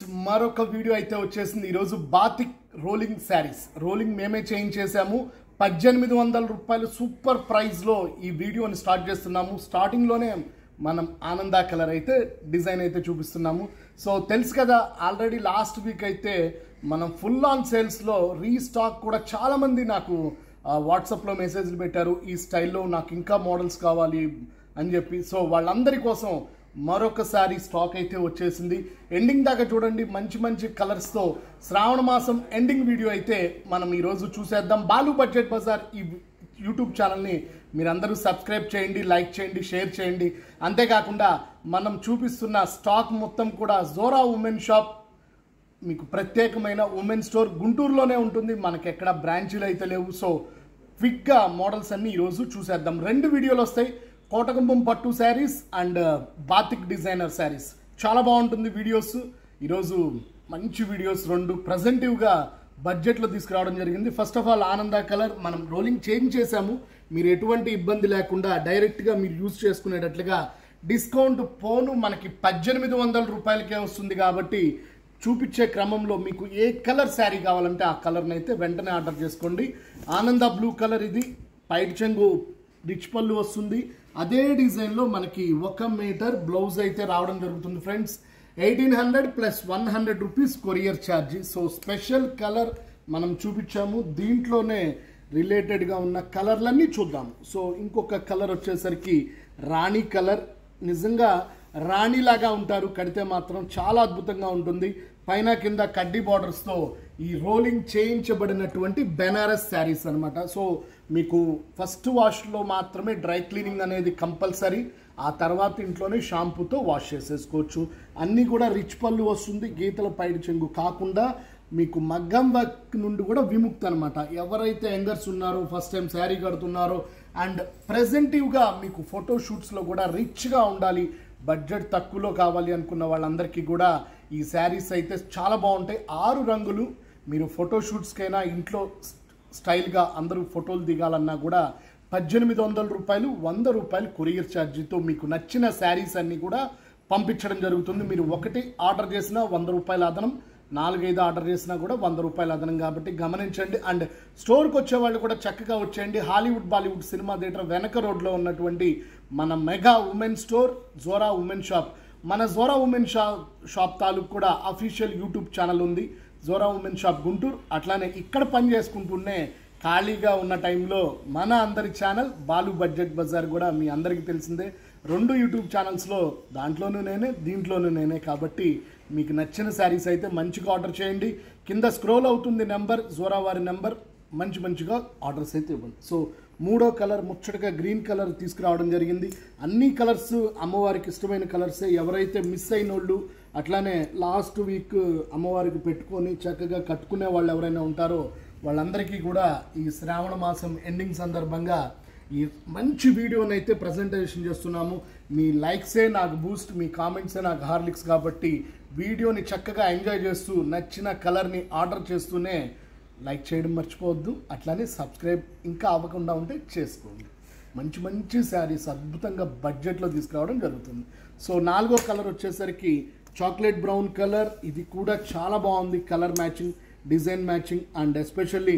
మరొక వీడియో అయితే వచ్చేసింది ఈరోజు బాతిక్ రోలింగ్ శారీస్ రోలింగ్ మేమే చేంజ్ చేసాము పద్దెనిమిది వందల రూపాయలు సూపర్ ప్రైస్లో ఈ వీడియోని స్టార్ట్ చేస్తున్నాము స్టార్టింగ్లోనే మనం ఆనంద కలర్ అయితే డిజైన్ అయితే చూపిస్తున్నాము సో తెలుసు కదా ఆల్రెడీ లాస్ట్ వీక్ అయితే మనం ఫుల్ ఆన్ సేల్స్లో రీస్టాక్ కూడా చాలామంది నాకు వాట్సాప్లో మెసేజ్లు పెట్టారు ఈ స్టైల్లో నాకు ఇంకా మోడల్స్ కావాలి అని చెప్పి సో వాళ్ళందరి కోసం మరొకసారి స్టాక్ అయితే వచ్చేసింది ఎండింగ్ దాకా చూడండి మంచి మంచి కలర్స్తో శ్రావణ మాసం ఎండింగ్ వీడియో అయితే మనం ఈరోజు చూసేద్దాం బాలు బడ్జెట్ బజార్ ఈ యూట్యూబ్ ఛానల్ని మీరందరూ సబ్స్క్రైబ్ చేయండి లైక్ చేయండి షేర్ చేయండి అంతేకాకుండా మనం చూపిస్తున్న స్టాక్ మొత్తం కూడా జోరా ఉమెన్ షాప్ మీకు ప్రత్యేకమైన ఉమెన్ స్టోర్ గుంటూరులోనే ఉంటుంది మనకి ఎక్కడ బ్రాంచీలు అయితే లేవు సో క్విక్గా మోడల్స్ అన్ని ఈరోజు చూసేద్దాం రెండు వీడియోలు వస్తాయి కోటకుంపం పట్టు sarees and batik designer sarees చాలా బాగుంటుంది వీడియోస్ ఈరోజు మంచి వీడియోస్ రెండు ప్రజెంటివ్గా బడ్జెట్లో తీసుకురావడం జరిగింది first of all Ananda colour మనం రోలింగ్ చేంజ్ చేశాము మీరు ఎటువంటి ఇబ్బంది లేకుండా డైరెక్ట్గా మీరు యూజ్ చేసుకునేటట్లుగా డిస్కౌంట్ పోను మనకి పద్దెనిమిది వందల రూపాయలకే వస్తుంది కాబట్టి చూపించే క్రమంలో మీకు ఏ కలర్ శారీ కావాలంటే ఆ కలర్ని అయితే వెంటనే ఆర్డర్ చేసుకోండి ఆనంద బ్లూ కలర్ ఇది పైట్ చెంగు రిచ్ పళ్ళు వస్తుంది అదే డిజైన్లో మనకి ఒక మీటర్ బ్లౌజ్ అయితే రావడం జరుగుతుంది friends eighteen hundred plus one hundred rupees courier charge so special colour మనం చూపించాము దీంట్లోనే రిలేటెడ్గా ఉన్న కలర్లన్నీ చూద్దాం సో ఇంకొక కలర్ వచ్చేసరికి రాణి కలర్ నిజంగా రాణిలాగా ఉంటారు కడితే మాత్రం చాలా అద్భుతంగా ఉంటుంది పైన కింద కడ్డీ బార్డర్స్తో ఈ రోలింగ్ చేయించబడినటువంటి బెనారస్ శారీస్ అనమాట సో మీకు ఫస్ట్ వాష్లో మాత్రమే డ్రై క్లీనింగ్ అనేది కంపల్సరీ ఆ తర్వాత ఇంట్లోనే షాంపూతో వాష్ చేసేసుకోవచ్చు అన్నీ కూడా రిచ్ పళ్ళు వస్తుంది గీతల పైడి చెంగు కాకుండా మీకు మగ్గం వర్క్ నుండి కూడా విముక్తి అనమాట ఎవరైతే యంగర్స్ ఉన్నారో ఫస్ట్ టైం శారీ కడుతున్నారో అండ్ ప్రెజెంటివ్గా మీకు ఫోటో షూట్స్లో కూడా రిచ్గా ఉండాలి బడ్జెట్ తక్కువలో కావాలి అనుకున్న వాళ్ళందరికీ కూడా ఈ శారీస్ అయితే చాలా బాగుంటాయి ఆరు రంగులు మీరు ఫోటో షూట్స్కైనా ఇంట్లో స్టైల్గా అందరూ ఫోటోలు దిగాలన్నా కూడా పద్దెనిమిది వందల రూపాయలు వంద రూపాయలు కొరియర్ ఛార్జీతో మీకు నచ్చిన శారీస్ అన్నీ కూడా పంపించడం జరుగుతుంది మీరు ఒకటి ఆర్డర్ చేసినా వంద రూపాయల అదనం నాలుగైదు ఆర్డర్ చేసినా కూడా వంద రూపాయల అదనం కాబట్టి గమనించండి అండ్ స్టోర్కి వచ్చే వాళ్ళు కూడా చక్కగా వచ్చేయండి హాలీవుడ్ బాలీవుడ్ సినిమా థియేటర్ వెనక రోడ్లో ఉన్నటువంటి మన mega women store Zora women shop మన జోరా ఉమెన్ షాప్ షాప్ తాలూకు కూడా అఫీషియల్ యూట్యూబ్ ఛానల్ ఉంది జోరా ఉమెన్ షాప్ గుంటూరు అట్లానే ఇక్కడ పని చేసుకుంటూనే ఖాళీగా ఉన్న టైంలో మన అందరి ఛానల్ బాలు బడ్జెట్ బజార్ కూడా మీ అందరికీ తెలిసిందే రెండు యూట్యూబ్ ఛానల్స్లో దాంట్లోనూ నేనే దీంట్లోనూ నేనే కాబట్టి మీకు నచ్చిన శారీస్ అయితే మంచిగా ఆర్డర్ చేయండి కింద స్క్రోల్ అవుతుంది నెంబర్ జోరా వారి నెంబర్ మంచి మంచిగా ఆర్డర్స్ అయితే ఇవ్వండి సో మూడో కలర్ ముచ్చటగా గ్రీన్ కలర్ తీసుకురావడం జరిగింది అన్ని కలర్స్ అమ్మవారికి ఇష్టమైన కలర్సే ఎవరైతే మిస్ అయిన వాళ్ళు అట్లానే లాస్ట్ వీక్ అమ్మవారికి పెట్టుకొని చక్కగా కట్టుకునే వాళ్ళు ఎవరైనా ఉంటారో వాళ్ళందరికీ కూడా ఈ శ్రావణ మాసం ఎండింగ్ సందర్భంగా ఈ మంచి వీడియోని అయితే ప్రజెంటేషన్ చేస్తున్నాము మీ లైక్సే నాకు బూస్ట్ మీ కామెంట్సే నాకు హార్లిక్స్ కాబట్టి వీడియోని చక్కగా ఎంజాయ్ చేస్తూ నచ్చిన కలర్ని ఆర్డర్ చేస్తూనే లైక్ చేయడం మర్చిపోవద్దు అట్లానే సబ్స్క్రైబ్ ఇంకా అవ్వకుండా ఉంటే చేసుకోండి మంచి మంచి శారీస్ అద్భుతంగా బడ్జెట్లో తీసుకురావడం జరుగుతుంది సో నాలుగో కలర్ వచ్చేసరికి చాక్లెట్ బ్రౌన్ కలర్ ఇది కూడా చాలా బాగుంది colour matching design matching and especially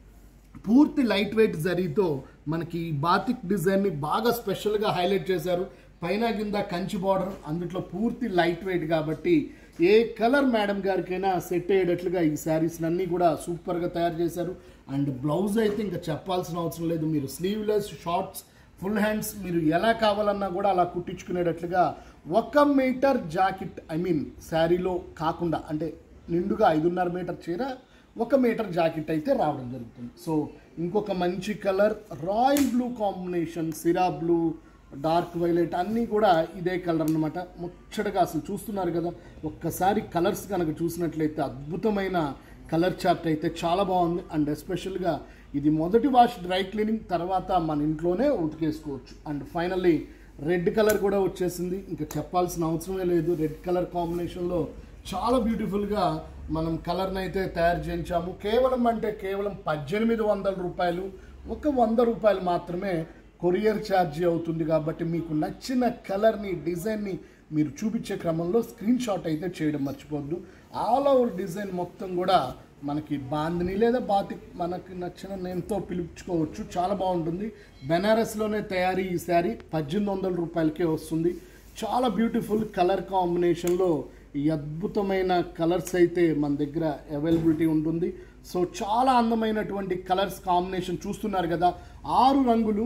పూర్తి లైట్ వెయిట్ జరీతో మనకి ఈ బాతిక్ డిజైన్ని బాగా స్పెషల్గా హైలైట్ చేశారు పైన కింద కంచి బార్డర్ అందుట్లో పూర్తి లైట్ వెయిట్ కాబట్టి ఏ కలర్ మేడం గారికైనా సెట్ అయ్యేటట్లుగా ఈ శారీస్ అన్నీ కూడా సూపర్గా తయారు చేశారు అండ్ బ్లౌజ్ అయితే ఇంకా చెప్పాల్సిన అవసరం లేదు మీరు స్లీవ్లెస్ షార్ట్స్ ఫుల్ హ్యాండ్స్ మీరు ఎలా కావాలన్నా కూడా అలా కుట్టించుకునేటట్లుగా ఒక మీటర్ జాకెట్ ఐ మీన్ శారీలో కాకుండా అంటే నిండుగా ఐదున్నర మీటర్ చీర ఒక మీటర్ జాకెట్ అయితే రావడం జరుగుతుంది సో ఇంకొక మంచి కలర్ రాయల్ బ్లూ కాంబినేషన్ సిరా బ్లూ డార్క్ వైలెట్ అన్నీ కూడా ఇదే కలర్ అనమాట ముచ్చటగా అసలు చూస్తున్నారు కదా ఒక్కసారి కలర్స్ కనుక చూసినట్లయితే అద్భుతమైన కలర్ చార్ట్ అయితే చాలా బాగుంది అండ్ ఎస్పెషల్గా ఇది మొదటి వాష్ డ్రై క్లీనింగ్ తర్వాత మన ఇంట్లోనే ఉతికేసుకోవచ్చు అండ్ ఫైనల్లీ రెడ్ కలర్ కూడా వచ్చేసింది ఇంకా చెప్పాల్సిన అవసరమే లేదు రెడ్ కలర్ కాంబినేషన్లో చాలా బ్యూటిఫుల్గా మనం కలర్ని అయితే తయారు చేయించాము కేవలం అంటే కేవలం పద్దెనిమిది వందల రూపాయలు ఒక వంద రూపాయలు మాత్రమే కొరియర్ ఛార్జీ అవుతుంది కాబట్టి మీకు నచ్చిన కలర్ని డిజైన్ని మీరు చూపించే క్రమంలో స్క్రీన్ షాట్ అయితే చేయడం మర్చిపోవద్దు ఆల్ ఓవర్ డిజైన్ మొత్తం కూడా మనకి బాందిని లేదా బాతిక్ మనకి నచ్చిన నేమ్తో పిలుచుకోవచ్చు చాలా బాగుంటుంది బెనారస్లోనే తయారీ ఈ శారీ పద్దెనిమిది వందల రూపాయలకే వస్తుంది చాలా బ్యూటిఫుల్ కలర్ కాంబినేషన్లో ఈ అద్భుతమైన కలర్స్ అయితే మన దగ్గర అవైలబిలిటీ ఉంటుంది సో చాలా అందమైనటువంటి కలర్స్ కాంబినేషన్ చూస్తున్నారు కదా ఆరు రంగులు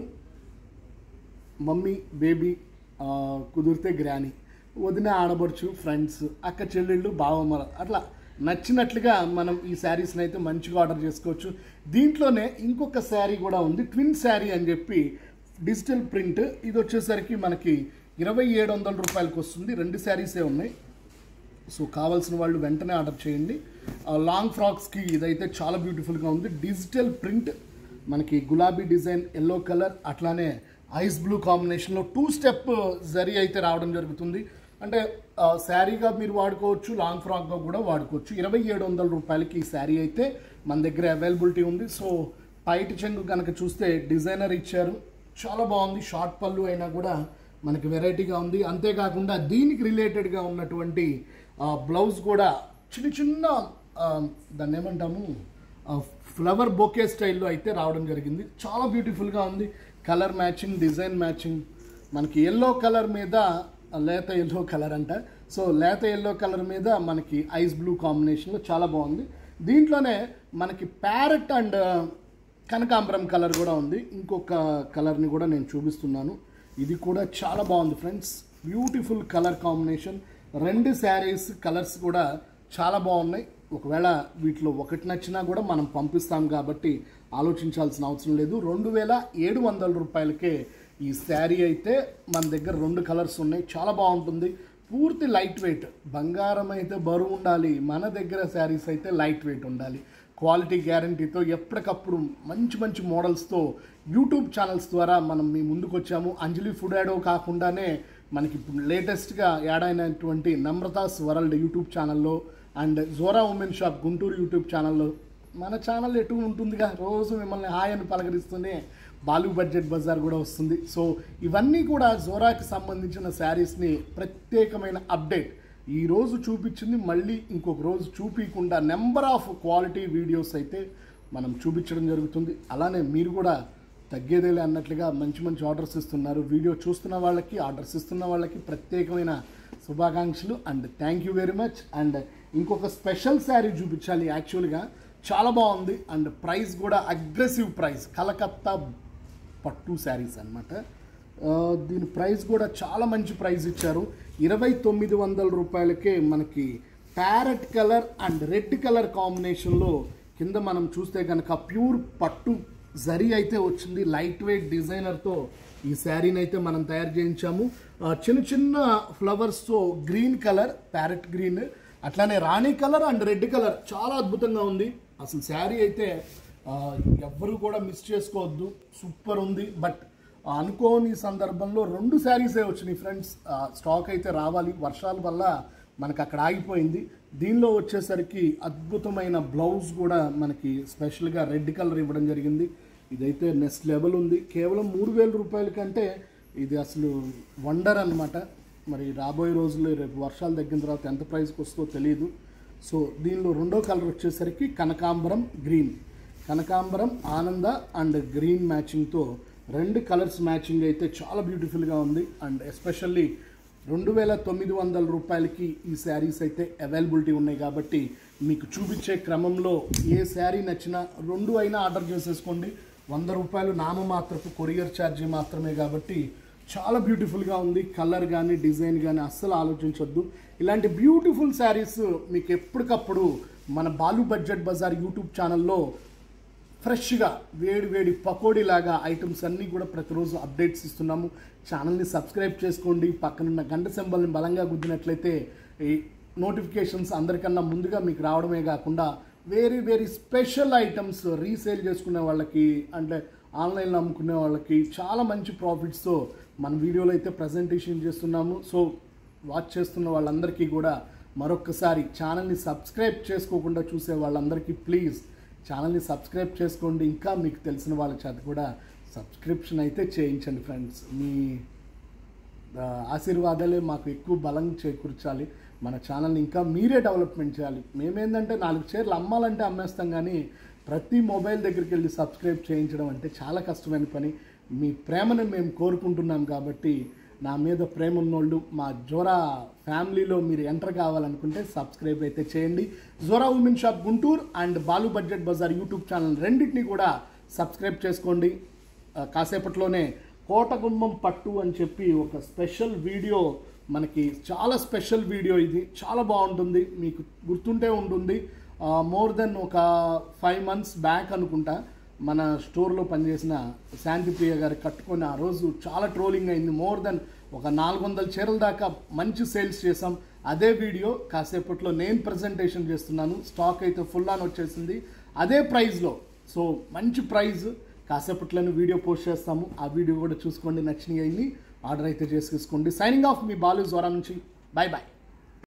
మమ్మీ బేబీ ఆ, కుదిరితే గ్రాని వదిన ఆడబడుచు ఫ్రెండ్స్ అక్క చెల్లెళ్ళు బావమ్మల అట్లా నచ్చినట్లుగా మనం ఈ శారీస్ని అయితే మంచిగా ఆర్డర్ చేసుకోవచ్చు దీంట్లోనే ఇంకొక శారీ కూడా ఉంది ట్విన్ శారీ అని చెప్పి డిజిటల్ ప్రింట్ ఇది వచ్చేసరికి మనకి ఇరవై ఏడు వందల రూపాయలకి వస్తుంది రెండు శారీసే ఉన్నాయి సో కావాల్సిన వాళ్ళు వెంటనే ఆర్డర్ చేయండి ఆ లాంగ్ ఫ్రాక్స్కి ఇదైతే చాలా బ్యూటిఫుల్గా ఉంది డిజిటల్ ప్రింట్ మనకి గులాబీ డిజైన్ ఎల్లో కలర్ అట్లానే ఐస్ బ్లూ కాంబినేషన్లో టూ స్టెప్ జరీ అయితే రావడం జరుగుతుంది అంటే ఆ, శారీగా మీరు వాడుకోవచ్చు లాంగ్ ఫ్రాక్గా కూడా వాడుకోవచ్చు ఇరవై ఏడు వందల రూపాయలకి ఈ శారీ అయితే మన దగ్గర అవైలబిలిటీ ఉంది సో పైటి చెంగు కనుక చూస్తే డిజైనర్ ఇచ్చారు చాలా బాగుంది షార్ట్ పళ్ళు అయినా కూడా మనకి వెరైటీగా ఉంది అంతేకాకుండా దీనికి రిలేటెడ్గా ఉన్నటువంటి ఆ, బ్లౌజ్ కూడా చిన్న చిన్న ఆ, దాన్ని ఏమంటాము ఆ, ఫ్లవర్ బొకే స్టైల్లో అయితే రావడం జరిగింది చాలా బ్యూటిఫుల్గా ఉంది కలర్ మ్యాచింగ్ డిజైన్ మ్యాచింగ్ మనకి ఎల్లో కలర్ మీద ఆ, లేత ఎల్లో కలర్ అంట సో లేత ఎల్లో కలర్ మీద మనకి ఐస్ బ్లూ కాంబినేషన్లో చాలా బాగుంది దీంట్లోనే మనకి ప్యారెట్ అండ్ కనకాంబరం కలర్ కూడా ఉంది ఇంకొక కలర్ని కూడా నేను చూపిస్తున్నాను ఇది కూడా చాలా బాగుంది ఫ్రెండ్స్ బ్యూటిఫుల్ కలర్ కాంబినేషన్ రెండు శారీస్ కలర్స్ కూడా చాలా బాగున్నాయి ఒకవేళ వీటిలో ఒకటి నచ్చినా కూడా మనం పంపిస్తాం కాబట్టి ఆలోచించాల్సిన అవసరం లేదు రెండు వేల ఏడు వందల రూపాయలకే ఈ శారీ అయితే మన దగ్గర రెండు కలర్స్ ఉన్నాయి చాలా బాగుంటుంది పూర్తి లైట్ వెయిట్ బంగారం అయితే బరువు ఉండాలి మన దగ్గర శారీస్ అయితే లైట్ వెయిట్ ఉండాలి క్వాలిటీ గ్యారంటీతో ఎప్పటికప్పుడు మంచి మంచి మోడల్స్తో యూట్యూబ్ ఛానల్స్ ద్వారా మనం మీ ముందుకు వచ్చాము అంజలి ఫుడ్ యాడో కాకుండానే మనకి ఇప్పుడు లేటెస్ట్గా యాడ్ అయినటువంటి నమ్రతాస్ వరల్డ్ యూట్యూబ్ ఛానల్లో and Zora women shop Guntur YouTube ఛానల్లో మన ఛానల్ ఎటు ఉంటుందిగా రోజు మిమ్మల్ని హాయ్ అని పలకరిస్తూనే బాలు బడ్జెట్ బజార్ కూడా వస్తుంది సో ఇవన్నీ కూడా జోరాకి సంబంధించిన శారీస్ని ప్రత్యేకమైన అప్డేట్ ఈ రోజు చూపించింది మళ్ళీ ఇంకొక రోజు చూపించకుండా నెంబర్ ఆఫ్ క్వాలిటీ వీడియోస్ అయితే మనం చూపించడం జరుగుతుంది అలానే మీరు కూడా తగ్గేదేలే అన్నట్లుగా మంచి మంచి ఆర్డర్స్ ఇస్తున్నారు వీడియో చూస్తున్న వాళ్ళకి ఆర్డర్స్ ఇస్తున్న వాళ్ళకి ప్రత్యేకమైన శుభాకాంక్షలు and thank you very much and ఇంకొక స్పెషల్ శారీ చూపించాలి యాక్చువల్గా చాలా బాగుంది అండ్ ప్రైస్ కూడా అగ్రెసివ్ ప్రైస్ కలకత్తా పట్టు శారీస్ అనమాట దీని ప్రైస్ కూడా చాలా మంచి ప్రైస్ ఇచ్చారు ఇరవై తొమ్మిది వందల రూపాయలకే మనకి parrot colour and red colour కాంబినేషన్లో కింద మనం చూస్తే కనుక ప్యూర్ పట్టు జరీ అయితే వచ్చింది లైట్ వెయిట్ డిజైనర్తో ఈ శారీని అయితే మనం తయారు చేయించాము ఆ, చిన్న చిన్న ఫ్లవర్స్తో గ్రీన్ కలర్ ప్యారెట్ గ్రీన్ అట్లానే రాణి కలర్ అండ్ రెడ్ కలర్ చాలా అద్భుతంగా ఉంది అసలు శారీ అయితే ఆ, ఎవ్వరు కూడా మిస్ చేసుకోవద్దు సూపర్ ఉంది బట్ అనుకోని సందర్భంలో రెండు శారీసే వచ్చినాయి ఫ్రెండ్స్ స్టాక్ అయితే రావాలి వర్షాల వల్ల మనకు అక్కడ ఆగిపోయింది దీనిలో వచ్చేసరికి అద్భుతమైన బ్లౌజ్ కూడా మనకి స్పెషల్గా రెడ్ కలర్ ఇవ్వడం జరిగింది ఇదైతే నెక్స్ట్ లెవెల్ ఉంది కేవలం మూడు వేల రూపాయల కంటే ఇది అసలు వండర్ అన్నమాట మరి రాబోయే రోజుల్లో రేపు వర్షాలు తగ్గిన తర్వాత ఎంత ప్రైస్కి వస్తుందో తెలియదు సో దీనిలో రెండో కలర్ వచ్చేసరికి కనకాంబరం గ్రీన్ కనకాంబరం ఆనంద అండ్ గ్రీన్ మ్యాచింగ్తో రెండు కలర్స్ మ్యాచింగ్ అయితే చాలా బ్యూటిఫుల్గా ఉంది అండ్ ఎస్పెషల్లీ రెండు వేల తొమ్మిది వందల రూపాయలకి ఈ శారీస్ అయితే అవైలబిలిటీ ఉన్నాయి కాబట్టి మీకు చూపించే క్రమంలో ఏ శారీ నచ్చినా రెండు అయినా ఆర్డర్ చేసేసుకోండి వంద రూపాయలు నామమాత్రపు కొరియర్ ఛార్జీ మాత్రమే కాబట్టి చాలా బ్యూటిఫుల్గా ఉంది కలర్ కానీ డిజైన్ కానీ అస్సలు ఆలోచించొద్దు ఇలాంటి బ్యూటిఫుల్ శారీస్ మీకు ఎప్పటికప్పుడు మన బాలు బడ్జెట్ బజార్ యూట్యూబ్ ఛానల్లో ఫ్రెష్గా వేడి వేడి పకోడీలాగా ఐటమ్స్ అన్నీ కూడా ప్రతిరోజు అప్డేట్స్ ఇస్తున్నాము ఛానల్ని సబ్స్క్రైబ్ చేసుకోండి పక్కనున్న గంట సింబల్ని బలంగా గుద్దినట్లయితే ఈ నోటిఫికేషన్స్ అందరికన్నా ముందుగా మీకు రావడమే కాకుండా very very special items resale చేసుకునే వాళ్ళకి అంటే ఆన్లైన్లో అమ్ముకునే వాళ్ళకి చాలా మంచి ప్రాఫిట్స్తో మన వీడియోలో అయితే ప్రజెంటేషన్ చేస్తున్నాము సో వాచ్ చేస్తున్న వాళ్ళందరికీ కూడా మరొకసారి ఛానల్ని సబ్స్క్రైబ్ చేసుకోకుండా చూసే వాళ్ళందరికీ ప్లీజ్ ఛానల్ని సబ్స్క్రైబ్ చేసుకోండి ఇంకా మీకు తెలిసిన వాళ్ళ చేత కూడా సబ్స్క్రిప్షన్ అయితే చేయించండి ఫ్రెండ్స్ మీ ఆ, ఆశీర్వాదాలే మాకు ఎక్కువ బలం చేకూర్చాలి మన ఛానల్ని ఇంకా మీరే డెవలప్మెంట్ చేయాలి మేమేందంటే నాలుగు చీరలు అమ్మాలంటే అమ్మేస్తాం కానీ ప్రతి మొబైల్ దగ్గరికి వెళ్ళి సబ్స్క్రైబ్ చేయించడం అంటే చాలా కష్టమైన పని మీ ప్రేమను మేము కోరుకుంటున్నాం కాబట్టి నా మీద ప్రేమ ఉన్నోళ్ళు మా జోరా ఫ్యామిలీలో మీరు ఎంటర్ కావాలనుకుంటే సబ్స్క్రైబ్ అయితే చేయండి Zora women shop Guntur and Balu budget bazaar YouTube channel రెండింటిని కూడా సబ్స్క్రైబ్ చేసుకోండి ఆ, కాసేపట్లోనే కోటగుమ్మం పట్టు అని చెప్పి ఒక స్పెషల్ వీడియో మనకి చాలా స్పెషల్ వీడియో ఇది చాలా బాగుంటుంది మీకు గుర్తుంటే ఉంటుంది మోర్ దెన్ ఒక ఫైవ్ మంత్స్ బ్యాక్ అనుకుంటా మన స్టోర్లో పనిచేసిన శాంతిప్రియ గారు కట్టుకొని ఆ రోజు చాలా ట్రోలింగ్ అయింది మోర్ దెన్ ఒక నాలుగు వందల చీరల దాకా మంచి సేల్స్ చేసాం అదే వీడియో కాసేపట్లో నేను ప్రజెంటేషన్ చేస్తున్నాను స్టాక్ అయితే ఫుల్ ఆన్ వచ్చేసింది అదే ప్రైస్లో సో మంచి ప్రైస్ కాసేపట్లోనే వీడియో పోస్ట్ చేస్తాము ఆ వీడియో కూడా చూసుకోండి నచ్చినవి అన్ని ఆర్డర్ అయితే చేసేసుకోండి సైనింగ్ ఆఫ్ మీ బాలు జ్వరం నుంచి బాయ్ బాయ్